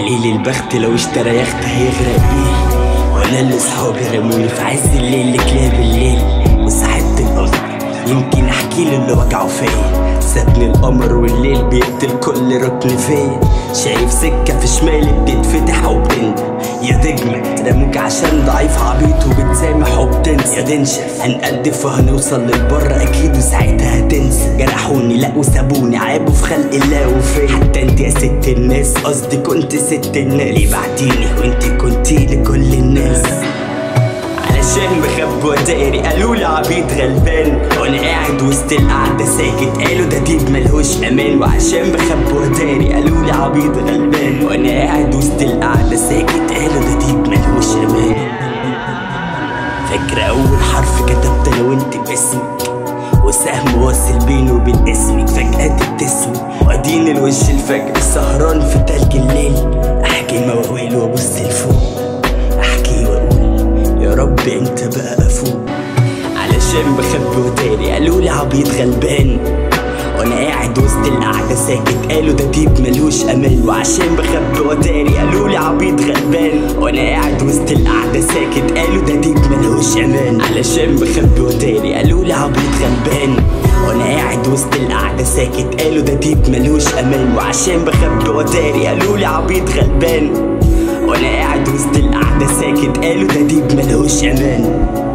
ايه البخت لو اشترى يخت هيغرق بيه وانا اللي صحابي رموني في عز الليل لكلاب الليل وسحبت الارض يمكن احكي له اللي وجعه فيا سابني القمر والليل بيقتل كل ركن فيا شايف سكة في شمالي بتتفتح وبتندم يا تجمد رموك عشان ضعيف عبيط وبتسامح وبتنسى يا تنشف هنقدف وهنوصل للبر اكيد وساعتها هتنسى جرحوني لا وسابوني عابوا في خلق الله وفي حتى انت يا ست الناس قصدي كنت ست الناس ليه بعتيني وانت كنتي لكل الناس علشان بخبي وداري قالوا لي عبيط غلبان وانا قاعد وسط القعده ساكت قالوا ده ديب ملهوش امان وعشان بخبي وداري قالوا لي عبيط غلبان وانا قاعد وسط القعده ساكت قالوا ده ديب ملهوش امان فاكرة أول حرف كتبت أنا وأنت باسمك وسهم واصل بيني وبين اسمك فجأة تبتسمي وأدين الوش الفجر سهران في تلج الليل أحكي مواويل وأبص لفوق أحكي وأقول يا رب أنت بقى أفوق علشان بخبي وداري قالوا لي عبيط غلبان وانا قاعد وسط القعده ساكت قالوا ده ديب ملوش امان وعشان بخبي وداري قالوا لي عبيط غلبان وانا قاعد وسط القعده ساكت قالوا ده ديب ملوش امان علشان بخبي وداري قالوا لي عبيط غلبان وانا قاعد وسط القعده ساكت قالوا ده ديب ملوش امان وعشان بخبي وداري قالوا لي عبيط غلبان وانا قاعد وسط القعده ساكت قالوا ده ديب ملوش امان